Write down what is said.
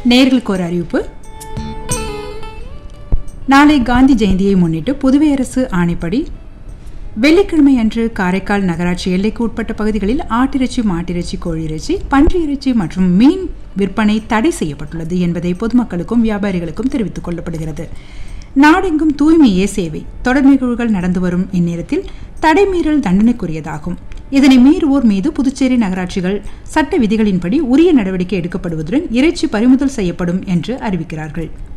நேர்களுக்கு ஒரு அறிவிப்பு நாளை காந்தி ஜெயந்தியை முன்னிட்டு புதுவை அரசு ஆணைப்படி வெள்ளிக்கிழமை அன்று காரைக்கால் நகராட்சி எல்லைக்கு உட்பட்ட பகுதிகளில் ஆட்டிறைச்சி மாட்டிறைச்சி கோழிறைச்சி பன்றி இறைச்சி மற்றும் மீன் விற்பனை தடை செய்யப்பட்டுள்ளது என்பதை பொதுமக்களுக்கும் வியாபாரிகளுக்கும் தெரிவித்துக் கொள்ளப்படுகிறது நாடெங்கும் தூய்மையே சேவை தொடர் நிகழ்வுகள் நடந்து வரும் இந்நேரத்தில் தடைமீறல் தண்டனைக்குரியதாகும் இதனை மீறுவோர் மீது புதுச்சேரி நகராட்சிகள் சட்ட விதிகளின்படி உரிய நடவடிக்கை எடுக்கப்படுவதுடன் இறைச்சி பறிமுதல் செய்யப்படும் என்று அறிவிக்கிறார்கள்